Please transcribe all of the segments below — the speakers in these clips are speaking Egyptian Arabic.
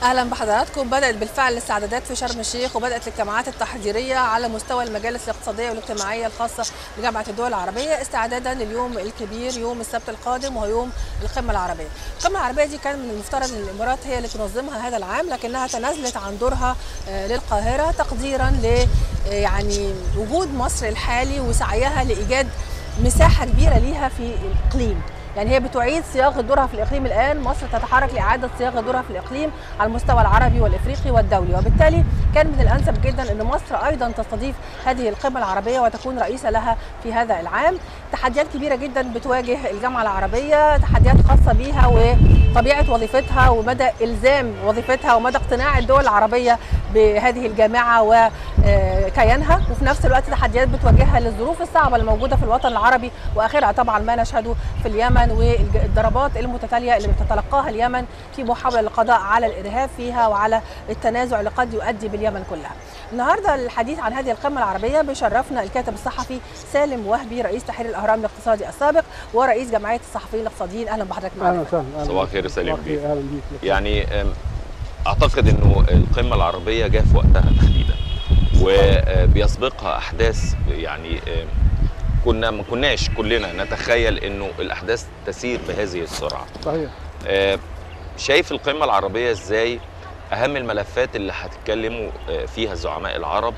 اهلا بحضراتكم بدات بالفعل الاستعدادات في شرم الشيخ وبدات الجامعات التحضيريه على مستوى المجالس الاقتصاديه والاجتماعيه الخاصه بجامعه الدول العربيه استعدادا لليوم الكبير يوم السبت القادم وهو يوم القمه العربيه. القمه العربيه دي كان من المفترض ان الامارات هي اللي تنظمها هذا العام لكنها تنازلت عن دورها للقاهره تقديرا ل يعني وجود مصر الحالي وسعيها لايجاد مساحه كبيره ليها في الاقليم. يعني هي بتعيد صياغه دورها في الاقليم الان مصر تتحرك لاعاده صياغه دورها في الاقليم على المستوى العربي والافريقي والدولي وبالتالي كان من الانسب جدا ان مصر ايضا تستضيف هذه القمه العربيه وتكون رئيسه لها في هذا العام تحديات كبيره جدا بتواجه الجامعه العربيه تحديات خاصه بيها وطبيعه وظيفتها ومدى الزام وظيفتها ومدى اقتناع الدول العربيه بهذه الجامعه وكيانها وفي نفس الوقت تحديات بتواجهها للظروف الصعبه الموجوده في الوطن العربي واخرها طبعا ما نشهده في اليمن والضربات المتتاليه اللي بتتلقاها اليمن في محاوله للقضاء على الارهاب فيها وعلى التنازع اللي قد يؤدي باليمن كلها. النهارده الحديث عن هذه القمه العربيه بيشرفنا الكاتب الصحفي سالم وهبي رئيس تحرير الاهرام الاقتصادي السابق ورئيس جمعيه الصحفيين الاقتصاديين اهلا بحضرتك معنا. اهلا وسهلا صباح الخير سالم بيك اهلا بيك يعني اعتقد انه القمه العربيه جاء في وقتها تحديدا وبيسبقها احداث يعني كنا ما كناش كلنا نتخيل انه الاحداث تسير بهذه السرعه صحيح شايف القمه العربيه ازاي اهم الملفات اللي هتتكلموا فيها الزعماء العرب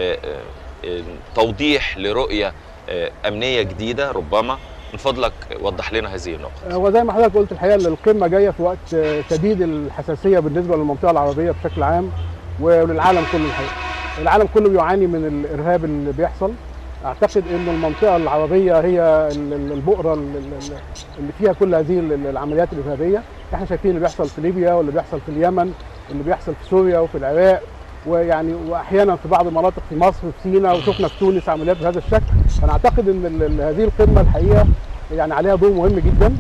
توضيح لرؤيه امنيه جديده ربما من فضلك وضح لنا هذه النقطه وزي ما حضرتك قلت الحقيقه القمه جايه في وقت شديد الحساسيه بالنسبه للمنطقه العربيه بشكل عام وللعالم كله الحقيقه العالم كله بيعاني من الارهاب اللي بيحصل اعتقد ان المنطقه العربيه هي البؤره اللي فيها كل هذه العمليات الارهابيه احنا شايفين اللي بيحصل في ليبيا واللي بيحصل في اليمن واللي بيحصل في سوريا وفي العراق ويعني واحيانا في بعض المناطق في مصر في سيناء وشفنا في تونس عمليات بهذا الشكل فانا اعتقد ان هذه القمه الحقيقه يعني عليها دور مهم جدا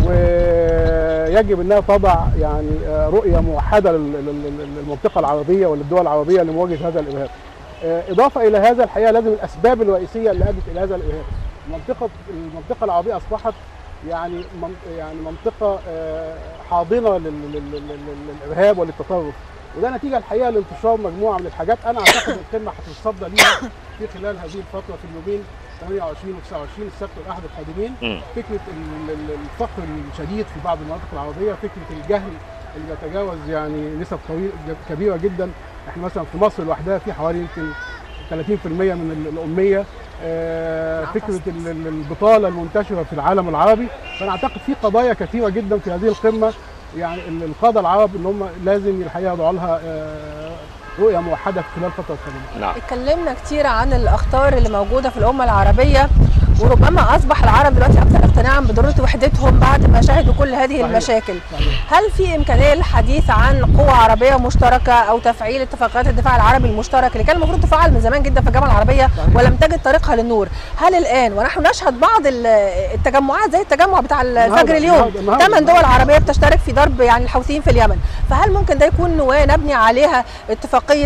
ويجب انها تضع يعني رؤيه موحده للمنطقه العربيه وللدول العربيه لمواجهه هذا الارهاب. اضافه الى هذا الحقيقه لازم الاسباب الرئيسيه اللي ادت الى هذا الارهاب. المنطقه المنطقه العربيه اصبحت يعني يعني منطقه حاضنه للارهاب وللتطرف وده نتيجه الحقيقه لانتشار مجموعه من الحاجات انا اعتقد القمه هتتصدى ليها في خلال هذه الفتره في اليومين 28 و 29 السبت والاحد القادمين فكره الفقر الشديد في بعض المناطق العربيه فكره الجهل اللي بيتجاوز يعني نسب كبيره جدا احنا مثلا في مصر لوحدها في حوالي يمكن 30% من الاميه فكره البطاله المنتشره في العالم العربي فانا اعتقد في قضايا كثيره جدا في هذه القمه يعني القاده العرب ان هم لازم الحقيقه يضعوا لها رؤيه موحده في خلال الفتره القادمه. نعم. اتكلمنا كتير عن الاخطار اللي موجوده في الامه العربيه وربما اصبح العرب دلوقتي اكثر اقتناعا بضروره وحدتهم بعد ما شهدوا كل هذه صحيح. المشاكل. صحيح. هل في امكانيه للحديث عن قوى عربيه مشتركه او تفعيل اتفاقيات الدفاع العربي المشترك اللي كان المفروض تفعل من زمان جدا في الجامعه العربيه صحيح. ولم تجد طريقها للنور؟ هل الان ونحن نشهد بعض التجمعات زي التجمع بتاع الفجر اليوم ثمان دول عربيه بتشترك في ضرب يعني الحوثيين في اليمن، فهل ممكن ده يكون نواه نبني عليها اتفاقيه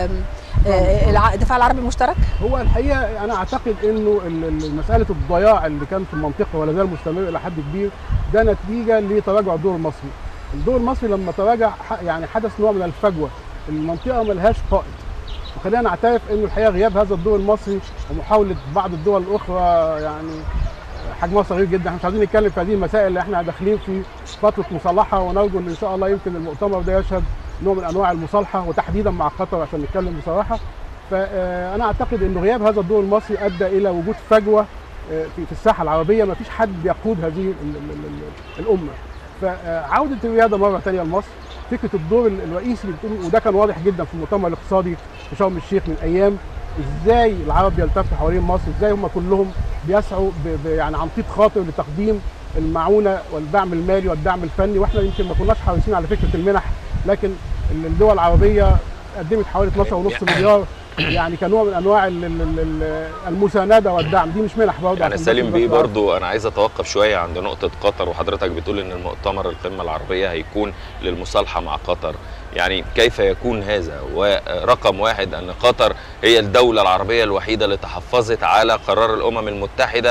الدفاع العربي المشترك؟ هو الحقيقه انا اعتقد انه مساله الضياع اللي كان في المنطقه ولا زال مستمر الى حد كبير ده نتيجه لتراجع الدور المصري. الدور المصري لما تراجع يعني حدث نوع من الفجوه، المنطقه ملهاش قائد. وخلينا نعترف انه الحقيقه غياب هذا الدور المصري ومحاوله بعض الدول الاخرى يعني حجمها صغير جدا احنا مش عايزين نتكلم في هذه المسائل اللي احنا داخلين في فتره مصالحه ونرجو ان ان شاء الله يمكن المؤتمر ده يشهد نوع من انواع المصالحه وتحديدا مع قطر عشان نتكلم بصراحه فانا اعتقد انه غياب هذا الدور المصري ادى الى وجود فجوه في الساحه العربيه ما فيش حد بيقود هذه الامه فعوده الرياضه مره ثانيه لمصر فكره الدور الرئيسي وده كان واضح جدا في المؤتمر الاقتصادي في شرم الشيخ من ايام ازاي العرب يلتفوا حوالين مصر ازاي هم كلهم بيسعوا يعني عن طيب خاطر لتقديم المعونه والدعم المالي والدعم الفني واحنا يمكن ما كناش حريصين على فكره المنح لكن الدول العربيه قدمت حوالي 12.5 مليار يعني كنوع من انواع المسانده والدعم دي مش منح برضه يعني سالم بيه برضه انا عايز اتوقف شويه عند نقطه قطر وحضرتك بتقول ان المؤتمر القمه العربيه هيكون للمصالحه مع قطر يعني كيف يكون هذا ورقم واحد ان قطر هي الدوله العربيه الوحيده اللي تحفظت على قرار الامم المتحده في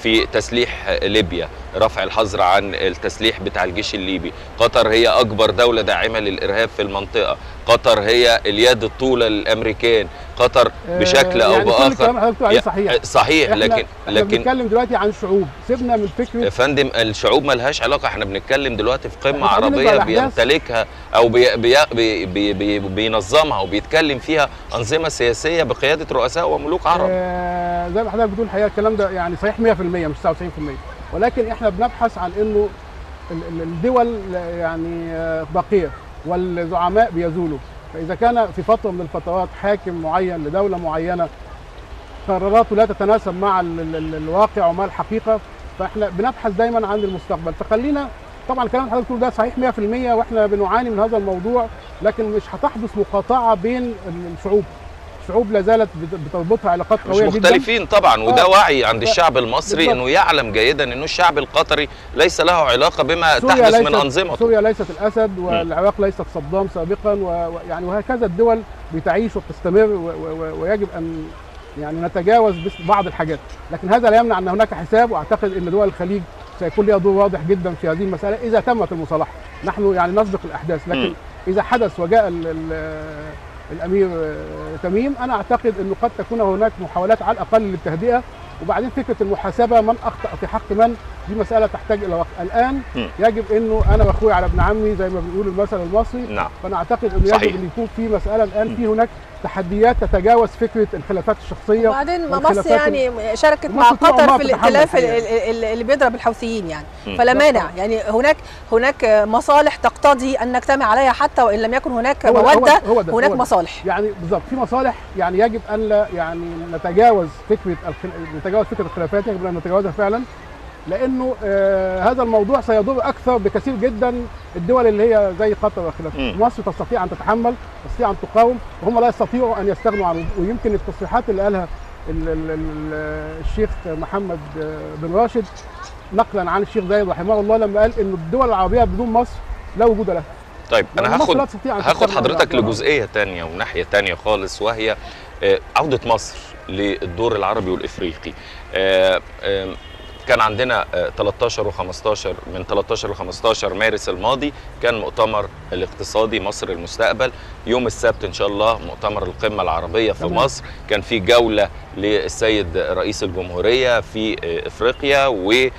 في تسليح ليبيا رفع الحظر عن التسليح بتاع الجيش الليبي قطر هي اكبر دوله داعمه للارهاب في المنطقه قطر هي اليد الطولى للامريكان قطر بشكل او يعني كل باخر الكلام اللي حضرتك بتقول عليه يا- صحيح صحيح احنا لكن احنا لكن بنتكلم دلوقتي عن شعوب سيبنا من يا فكره فندم الشعوب ملهاش علاقه احنا بنتكلم دلوقتي في قمه احنا عايزين عربيه نبقى الأحداث. بيمتلكها او بي بي بي بي بي بينظمها وبيتكلم فيها انظمه سياسيه بقياده رؤساء وملوك عرب آه زي ما حضرتك بتقول الحقيقه الكلام ده يعني صحيح 100% مش 99% ولكن احنا بنبحث عن انه ال- ال- الدول يعني آه، باقيه والزعماء بيزولوا فاذا كان في فتره من الفترات حاكم معين لدوله معينه قراراته لا تتناسب مع ال- ال- ال- الواقع ومع الحقيقه فاحنا بنبحث دايما عن المستقبل فخلينا طبعا الكلام اللي حضرتك بتقول ده صحيح 100% واحنا بنعاني من هذا الموضوع لكن مش هتحدث مقاطعه بين الشعوب الشعوب لا زالت بت- بتربطها علاقات مش قويه جدا مختلفين طبعا وده آه. وعي عند ف- الشعب المصري بالظبط. انه يعلم جيدا انه الشعب القطري ليس له علاقه بما سوريا تحدث ليست من انظمته سوريا ليست الاسد والعراق ليست صدام سابقا و- ويعني وهكذا الدول بتعيش وبتستمر و- و- و- ويجب ان يعني نتجاوز بس بعض الحاجات لكن هذا لا يمنع ان هناك حساب واعتقد ان دول الخليج سيكون لها دور واضح جدا في هذه المساله اذا تمت المصالحه نحن يعني نسبق الاحداث لكن مم. اذا حدث وجاء ال ال الامير آه، تميم انا اعتقد انه قد تكون هناك محاولات على الاقل للتهدئه وبعدين فكره المحاسبه من اخطا في حق من دي مساله تحتاج الى وقت الان مم. يجب انه انا واخوي على ابن عمي زي ما بنقول المثل المصري نعم فانا اعتقد انه صحيح. يجب ان يكون في مساله الان في هناك تحديات تتجاوز فكره الخلافات الشخصيه وبعدين مصر والخلافات يعني شاركت مصر مع طول قطر عمرها في بتتحمل الائتلاف ال- الحقيقة. ال- ال- اللي بيضرب الحوثيين يعني مم. فلا لا مانع طبعا. يعني هناك هناك مصالح تقتضي ان نجتمع عليها حتى وان لم يكن هناك هو- هو- موده هو ده- هناك هو ده. مصالح يعني بالظبط في مصالح يعني يجب ان لا يعني نتجاوز فكره الخل... نتجاوز فكره الخلافات يجب ان نتجاوزها فعلا لانه آه هذا الموضوع سيضر اكثر بكثير جدا الدول اللي هي زي قطر وخلافها مم. مصر تستطيع ان تتحمل تستطيع ان تقاوم وهم لا يستطيعوا ان يستغنوا عنه ويمكن التصريحات اللي قالها ال ال ال الشيخ محمد آه، بن راشد نقلا عن الشيخ زايد رحمه الله لما قال ان الدول العربيه بدون مصر لا وجود لها طيب انا لأن مصر لا هاخد تستطيع أن هاخد تستغنى عن حضرتك العرب. لجزئيه تانية وناحيه تانية خالص وهي آه، عوده مصر للدور العربي والافريقي آه، آم، كان عندنا آه، 13 و15 من 13 ل 15 مارس الماضي كان مؤتمر الاقتصادي مصر المستقبل يوم السبت ان شاء الله مؤتمر القمه العربيه في تمام. مصر كان في جوله للسيد رئيس الجمهوريه في آه، افريقيا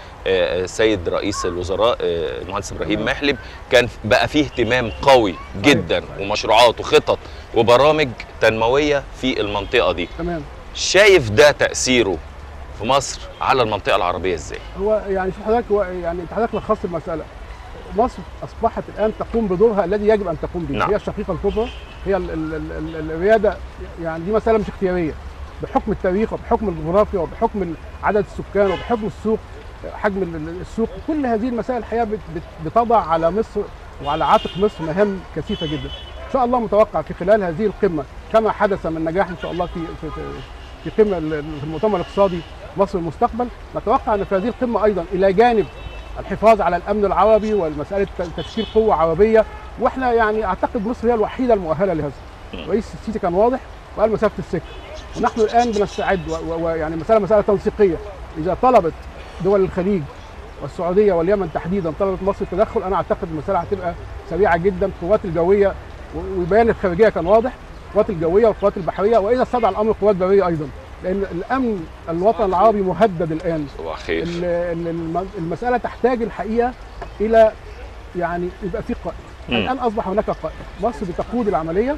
والسيد رئيس الوزراء آه، المهندس ابراهيم تمام. محلب كان بقى فيه اهتمام قوي جدا صحيح. ومشروعات وخطط وبرامج تنمويه في المنطقه دي تمام شايف ده تاثيره في مصر على المنطقه العربيه ازاي هو يعني شوف حضرتك هو يعني انت حضرتك لخصت المساله مصر اصبحت الان تقوم بدورها الذي يجب ان تقوم به نعم. هي الشقيقه الكبرى هي ال ال ال ال الرياده يعني دي مساله مش اختياريه بحكم التاريخ وبحكم الجغرافيا وبحكم عدد السكان وبحكم السوق حجم ال- ال- السوق كل هذه المسائل الحقيقه بت- بت- بتضع على مصر وعلى عاتق مصر مهام كثيفه جدا ان شاء الله متوقع في خلال هذه القمه كما حدث من نجاح ان شاء الله في في, في في قمه ال- في المؤتمر الاقتصادي مصر المستقبل نتوقع ان في هذه القمه ايضا الى جانب الحفاظ على الامن العربي والمساله تشكيل قوه عربيه واحنا يعني اعتقد مصر هي الوحيده المؤهله لهذا رئيس السيسي كان واضح وقال مسافه السكه ونحن الان بنستعد و- و- ويعني مساله مساله تنسيقيه اذا طلبت دول الخليج والسعوديه واليمن تحديدا طلبت مصر التدخل انا اعتقد المساله هتبقى سريعه جدا القوات الجويه و- وبيان الخارجيه كان واضح القوات الجويه والقوات البحريه واذا استدعى الامر القوات البريه ايضا لان الامن الوطن العربي مهدد الان صباح خير ال- ال- الم- المساله تحتاج الحقيقه الى يعني يبقى في قائد مم. الان اصبح هناك قائد مصر بتقود العمليه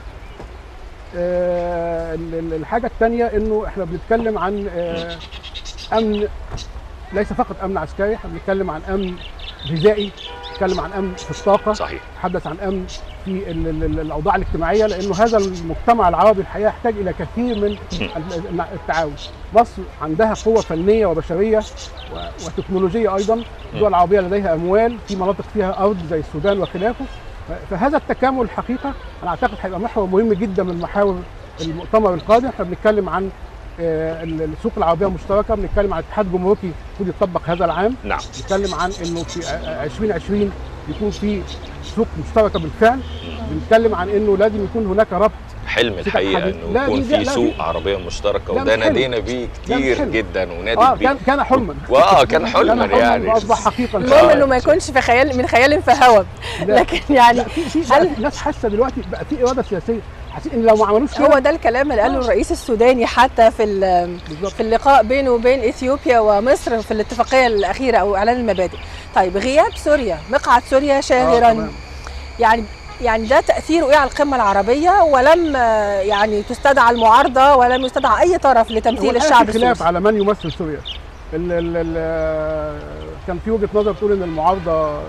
آه، ال- ال- الحاجه الثانيه انه احنا بنتكلم عن آه، امن ليس فقط امن عسكري احنا بنتكلم عن امن غذائي بنتكلم عن امن في الطاقه صحيح نتحدث عن امن في ال- ال- ال- الاوضاع الاجتماعيه لانه هذا المجتمع العربي الحقيقه يحتاج الى كثير من ال- التعاون. مصر عندها قوه فنيه وبشريه و- وتكنولوجيه ايضا، الدول العربيه لديها اموال في مناطق فيها ارض زي السودان وخلافه، ف- فهذا التكامل الحقيقه انا اعتقد هيبقى محور مهم جدا من محاور المؤتمر القادم، احنا بنتكلم عن آه، ال- السوق العربيه المشتركه، بنتكلم عن اتحاد جمركي المفروض يطبق هذا العام، نعم بنتكلم عن انه في ع- 2020 يكون في سوق مشتركه بالفعل بنتكلم عن انه لازم يكون هناك ربط حلم سكك الحقيقه حديد. انه لا، يكون دي- لا، في لا، سوق دي- عربيه مشتركه لا، وده مش حلم. نادينا بيه لا، مش كتير حلم. جدا ونادي اه بيه كان كان حلما واه كان حلما كان حلما يعني واصبح حقيقه إن شاء المهم الله. انه ما يكونش في خيال من خيال فهوى لا. لكن يعني لا في في هل- بقى في ناس حاسه دلوقتي بقى في اراده سياسيه حاسين ان لو ما عملوش كده هو ده الكلام اللي قاله الرئيس السوداني حتى في ال- بالظبط في اللقاء بينه وبين اثيوبيا ومصر في الاتفاقيه الاخيره او اعلان المبادئ. طيب غياب سوريا مقعد سوريا آه، شاغرا تمام. يعني يعني ده تاثيره ايه على القمه العربيه ولم آه، يعني تستدعى المعارضه ولم يستدعى اي طرف هو لتمثيل الحقيقة الشعب في خلاف السوري. على من يمثل سوريا ال ال ال كان في وجهه نظر تقول ان المعارضه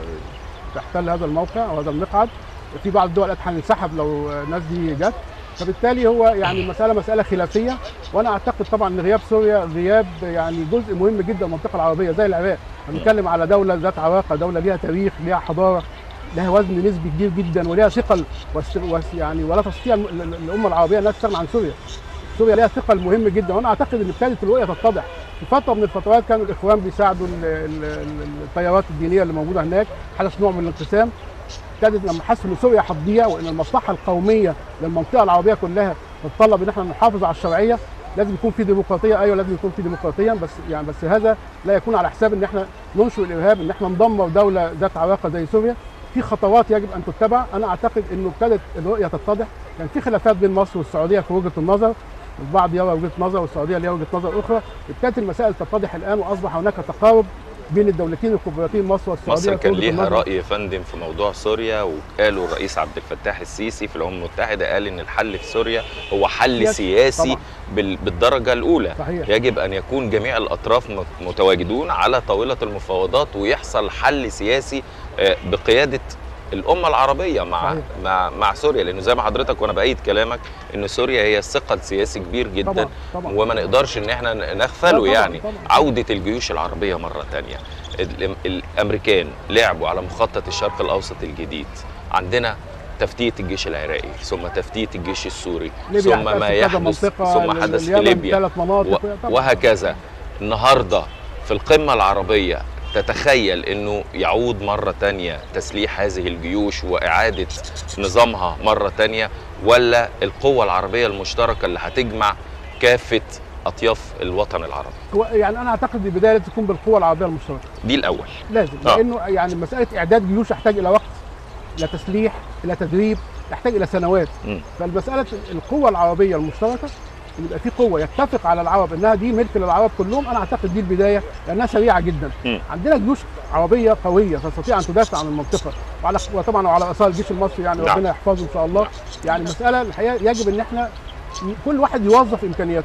تحتل هذا الموقع او هذا المقعد في بعض الدول قالت هننسحب لو الناس دي جت فبالتالي هو يعني المساله مساله خلافيه وانا اعتقد طبعا ان غياب سوريا غياب يعني جزء مهم جدا من المنطقه العربيه زي العراق بنتكلم على دوله ذات علاقه دوله ليها تاريخ ليها حضاره لها وزن نسبي كبير جدا وليها ثقل واست- واس- يعني ولا تستطيع الم- ال- ال- الامه العربيه انها تستغنى عن سوريا سوريا ليها ثقل مهم جدا وانا اعتقد ان ابتدت الرؤيه تتضح في فتره من الفترات كانوا الاخوان بيساعدوا ال- ال- ال- التيارات الدينيه اللي موجوده هناك حدث نوع من الانقسام ابتدت لما حسوا ان سوريا هتضيع وان المصلحه القوميه للمنطقه العربيه كلها تتطلب ان احنا نحافظ على الشرعيه لازم يكون في ديمقراطيه ايوه لازم يكون في ديمقراطيه بس يعني بس هذا لا يكون على حساب ان احنا ننشئ الارهاب ان احنا ندمر دوله ذات علاقه زي سوريا في خطوات يجب ان تتبع انا اعتقد انه ابتدت الرؤيه تتضح كان في خلافات بين مصر والسعوديه في وجهه النظر البعض يرى وجهه نظر والسعوديه ليها وجهه نظر اخرى ابتدت المسائل تتضح الان واصبح هناك تقارب بين الدولتين الكبريتين مصر والسعوديه مصر في كان وجهة ليها النظر. رأي يا فندم في موضوع سوريا وقالوا الرئيس عبد الفتاح السيسي في الأمم المتحدة قال إن الحل في سوريا هو حل سياسي. سياسي طبعاً. بال- بالدرجة الأولى صحيح يجب أن يكون جميع الأطراف مت- متواجدون على طاولة المفاوضات ويحصل حل سياسي آه، بقيادة الأمة العربية مع صحيح. مع مع سوريا لأنه زي ما حضرتك وأنا بأيد كلامك إن سوريا هي ثقل سياسي كبير جدا طبعا طبعا وما نقدرش ان احنا لا نغفله طبعاً، يعني طبعاً. عودة الجيوش العربية مرة تانية ال- الامريكان لعبوا على مخطط الشرق الاوسط الجديد عندنا تفتيت الجيش العراقي ثم تفتيت الجيش السوري ليبيا ثم ما هتقسم كذا يحدث منطقة، ثم ال- حدث في اليمن ليبيا ثلاث مناطق و- طبعاً. وهكذا النهارده في القمة العربية تتخيل انه يعود مرة تانية تسليح هذه الجيوش واعادة نظامها مرة تانية ولا القوة العربية المشتركة اللي هتجمع كافة اطياف الوطن العربي هو يعني انا اعتقد البدايه لازم تكون بالقوه العربيه المشتركه دي الاول لازم آه. لانه يعني مساله اعداد جيوش تحتاج الى وقت الى تسليح الى تدريب يحتاج الى سنوات مم. فالمساله القوه العربيه المشتركه إن يبقى في قوه يتفق على العرب انها دي ملك للعرب كلهم انا اعتقد دي البدايه لانها سريعه جدا مم. عندنا جيوش عربيه قويه تستطيع ان تدافع عن المنطقه وعلى وطبعا وعلى اثار الجيش المصري يعني نعم. ربنا يحفظه ان شاء الله يعني المساله الحقيقه يجب ان احنا كل واحد يوظف امكانياته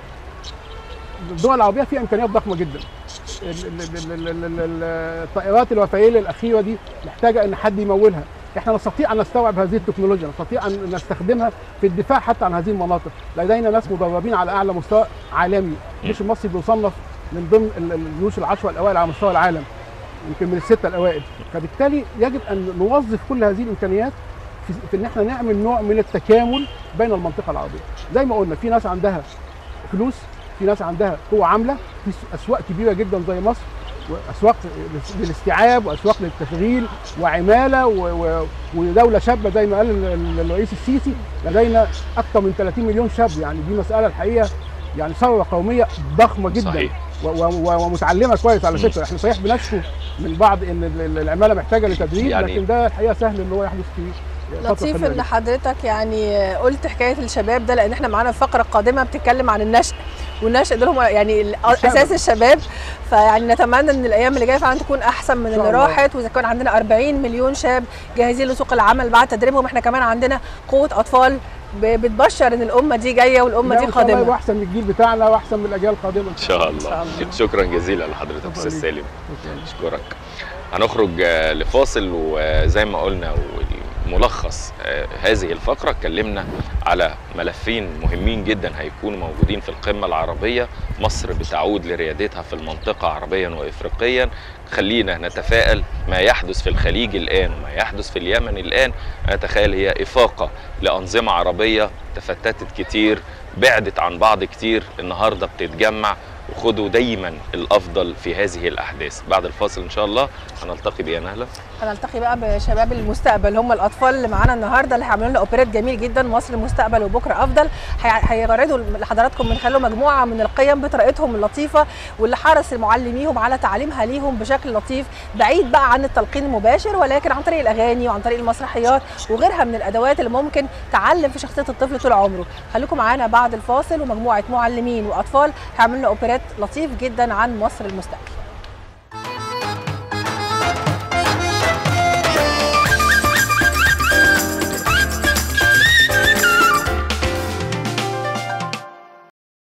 الدول العربيه فيها امكانيات ضخمه جدا ال- ال- ال- ال- ال- ال- الطائرات الرافائيل الاخيره دي محتاجه ان حد يمولها احنا نستطيع ان نستوعب هذه التكنولوجيا نستطيع ان نستخدمها في الدفاع حتى عن هذه المناطق لدينا ناس مدربين على اعلى مستوى عالمي الجيش المصري بيصنف من ضمن ال- ال- الجيوش العشره الاوائل على مستوى العالم يمكن من السته الاوائل فبالتالي يجب ان نوظف كل هذه الامكانيات في, في ان احنا نعمل نوع من التكامل بين المنطقه العربيه زي ما قلنا في ناس عندها فلوس في ناس عندها قوة عاملة في اسواق كبيرة جدا زي مصر واسواق للاستيعاب واسواق للتشغيل وعمالة و- و- ودولة شابة زي ما قال ال- ال- الرئيس السيسي لدينا اكثر من 30 مليون شاب يعني دي مسألة الحقيقة يعني ثروة قومية ضخمة جدا صحيح. و- و- ومتعلمة كويس على فكرة احنا صحيح بنشكو من بعض ان ال- ال- العمالة محتاجة لتدريب يعني- لكن ده الحقيقة سهل ان هو يحدث في فترة لطيف قليلة ان جداً. حضرتك يعني قلت حكايه الشباب ده لان احنا معانا الفقره القادمه بتتكلم عن النشء والنشء دول هم يعني ال- الشباب. اساس الشباب فيعني نتمنى ان الايام اللي جايه فعلا تكون احسن من إن شاء اللي الله. راحت واذا كان عندنا 40 مليون شاب جاهزين لسوق العمل بعد تدريبهم احنا كمان عندنا قوه اطفال ب- بتبشر ان الامه دي جايه والامه لا، دي إن شاء الله يبقى قادمه احسن من الجيل بتاعنا واحسن من الاجيال القادمة ان شاء الله, شاء الله. شكرا جزيلا لحضرتك شكراً استاذ ليك. سالم شكراً. اشكرك هنخرج آه، لفاصل وزي ما قلنا ملخص هذه الفقرة اتكلمنا على ملفين مهمين جدا هيكونوا موجودين في القمة العربية مصر بتعود لريادتها في المنطقة عربيا وإفريقيا خلينا نتفائل ما يحدث في الخليج الآن وما يحدث في اليمن الآن أتخيل هي إفاقة لأنظمة عربية تفتتت كتير بعدت عن بعض كتير النهاردة بتتجمع وخدوا دايما الافضل في هذه الاحداث بعد الفاصل ان شاء الله هنلتقي بيا نهله هنلتقي بقى بشباب المستقبل هم الاطفال اللي معانا النهارده اللي هيعملوا لنا اوبريت جميل جدا مصر المستقبل وبكره افضل هي- هيعرضوا لحضراتكم من خلاله مجموعه من القيم بطريقتهم اللطيفه واللي حرص معلميهم على تعليمها ليهم بشكل لطيف بعيد بقى عن التلقين المباشر ولكن عن طريق الاغاني وعن طريق المسرحيات وغيرها من الادوات اللي ممكن تعلم في شخصيه الطفل طول عمره خليكم معانا بعد الفاصل ومجموعه معلمين واطفال هيعملوا لنا اوبريت لطيف جدا عن مصر المستقبل